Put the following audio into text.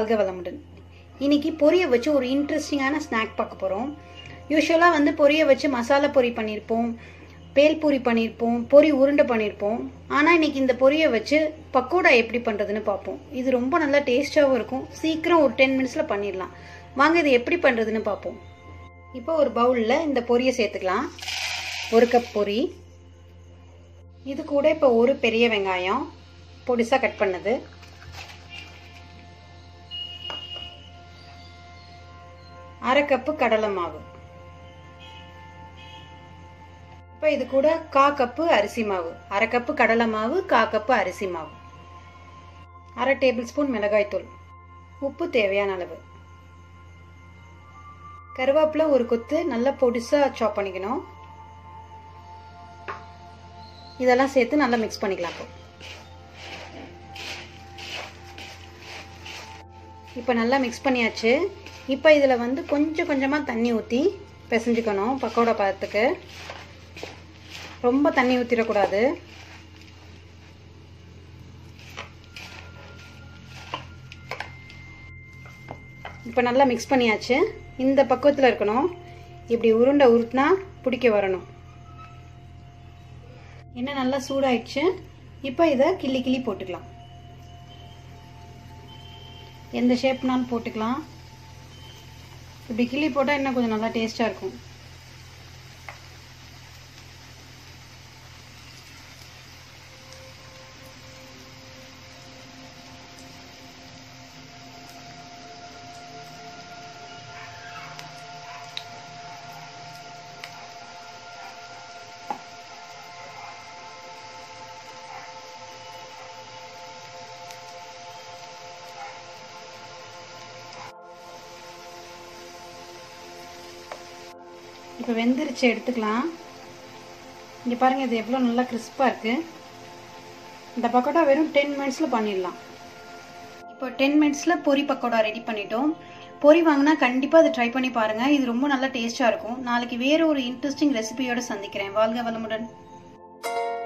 வாழ்க வளமுடன் இன்னைக்கு பொரியை வச்சு ஒரு இன்ட்ரெஸ்டிங்கான ஸ்நாக் பார்க்க போகிறோம் யூஸ்வலாக வந்து பொரியை வச்சு மசாலா பொரி பண்ணியிருப்போம் பேல் பூரி பண்ணியிருப்போம் பொரி உருண்டை பண்ணியிருப்போம் ஆனால் இன்னைக்கு இந்த பொரியை வச்சு பக்கோடா எப்படி பண்ணுறதுன்னு பார்ப்போம் இது ரொம்ப நல்லா டேஸ்ட்டாகவும் இருக்கும் சீக்கிரம் ஒரு டென் மினிட்ஸில் பண்ணிடலாம் வாங்க இது எப்படி பண்ணுறதுன்னு பார்ப்போம் இப்போ ஒரு பவுலில் இந்த பொரியை சேர்த்துக்கலாம் ஒரு கப் பொரி இது கூட இப்போ ஒரு பெரிய வெங்காயம் பொடிசாக கட் பண்ணது அரை கப்பு கடலை மாவு இப்போ இது கூட கா கப்பு அரிசி மாவு அரை கப்பு கடலை மாவு கா கப்பு அரிசி மாவு அரை டேபிள் ஸ்பூன் மிளகாய்த்தூள் உப்பு தேவையான அளவு கருவேப்பிலை ஒரு கொத்து நல்லா பொடிசாக சாப் பண்ணிக்கணும் இதெல்லாம் சேர்த்து நல்லா மிக்ஸ் பண்ணிக்கலாம் இப்போ இப்போ நல்லா மிக்ஸ் பண்ணியாச்சு இப்போ இதில் வந்து கொஞ்சம் கொஞ்சமாக தண்ணி ஊற்றி பிசைஞ்சுக்கணும் பக்கோடா பதத்துக்கு ரொம்ப தண்ணி ஊற்றிடக்கூடாது இப்போ நல்லா மிக்ஸ் பண்ணியாச்சு இந்த பக்குவத்தில் இருக்கணும் இப்படி உருண்டை உருட்டினா பிடிக்க வரணும் என்ன நல்லா சூடாயிடுச்சு இப்போ இதை கிள்ளி கிள்ளி போட்டுக்கலாம் எந்த ஷேப்னாலும் போட்டுக்கலாம் இப்படி கிள்ளி போட்டால் இன்னும் கொஞ்சம் நல்லா டேஸ்ட்டாக இருக்கும் இப்போ வெந்துருச்சு எடுத்துக்கலாம் இங்கே பாருங்கள் இது எவ்வளோ நல்லா கிறிஸ்பாக இருக்குது இந்த பக்கோடா வெறும் டென் மினிட்ஸில் பண்ணிடலாம் இப்போ டென் மினிட்ஸில் பொரி பக்கோடா ரெடி பண்ணிட்டோம் பொரி வாங்கினா கண்டிப்பாக அதை ட்ரை பண்ணி பாருங்கள் இது ரொம்ப நல்லா டேஸ்ட்டாக இருக்கும் நாளைக்கு வேறு ஒரு இன்ட்ரெஸ்டிங் ரெசிபியோடு சந்திக்கிறேன் வாழ்க வளமுடன்